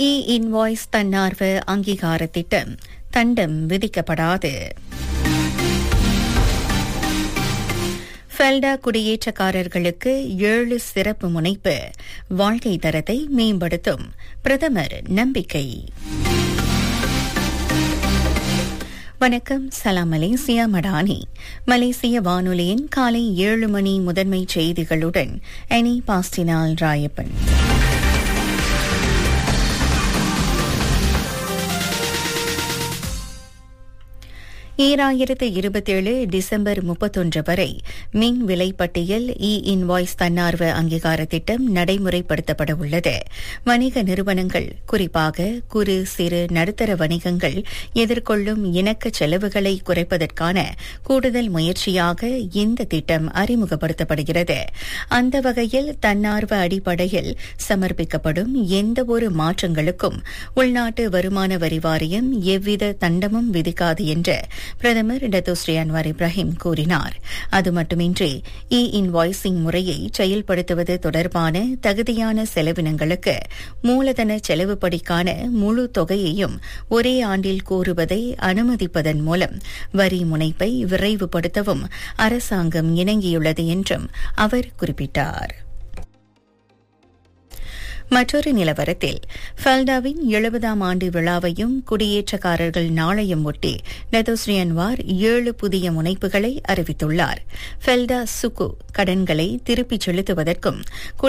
இ invoice தன்னார்வ அங்கீகார திட்டம் தண்டம் விதிக்கப்படாது ஃபெல்டா குடியேற்றக்காரர்களுக்கு ஏழு சிறப்பு முனைப்பு வாழ்க்கை தரத்தை மேம்படுத்தும் பிரதமர் நம்பிக்கை வணக்கம் சலாம் மலேசியா மடானி மலேசிய வானொலியின் காலை ஏழு மணி முதன்மை செய்திகளுடன் எனி பாஸ்டினால் ராயப்பன் ஈராயிரத்து இருபத்தேழு டிசம்பர் முப்பத்தொன்று வரை மின் விலை பட்டியல் இ இன்வாய்ஸ் தன்னார்வ அங்கீகார திட்டம் நடைமுறைப்படுத்தப்பட உள்ளது வணிக நிறுவனங்கள் குறிப்பாக குறு சிறு நடுத்தர வணிகங்கள் எதிர்கொள்ளும் இணக்க செலவுகளை குறைப்பதற்கான கூடுதல் முயற்சியாக இந்த திட்டம் அறிமுகப்படுத்தப்படுகிறது அந்த வகையில் தன்னார்வ அடிப்படையில் சமர்ப்பிக்கப்படும் எந்தவொரு மாற்றங்களுக்கும் உள்நாட்டு வருமான வரி வாரியம் எவ்வித தண்டமும் விதிக்காது என்று பிரதமர் டத்தோஸ்ரீ அன்வார் இப்ராஹிம் கூறினார் அது மட்டுமின்றி இ இன்வாய்சிங் முறையை செயல்படுத்துவது தொடர்பான தகுதியான செலவினங்களுக்கு மூலதன செலவுப்படிக்கான முழு தொகையையும் ஒரே ஆண்டில் கோருவதை அனுமதிப்பதன் மூலம் வரி முனைப்பை விரைவுபடுத்தவும் அரசாங்கம் இணங்கியுள்ளது என்றும் அவர் குறிப்பிட்டார் மற்றொரு நிலவரத்தில் ஃபல்டாவின் எழுபதாம் ஆண்டு விழாவையும் குடியேற்றக்காரர்கள் நாளையும் ஒட்டி நெதோஸ்ரீ அன்வார் ஏழு புதிய முனைப்புகளை அறிவித்துள்ளார் ஃபெல்டா சுக்கு கடன்களை திருப்பிச் செலுத்துவதற்கும்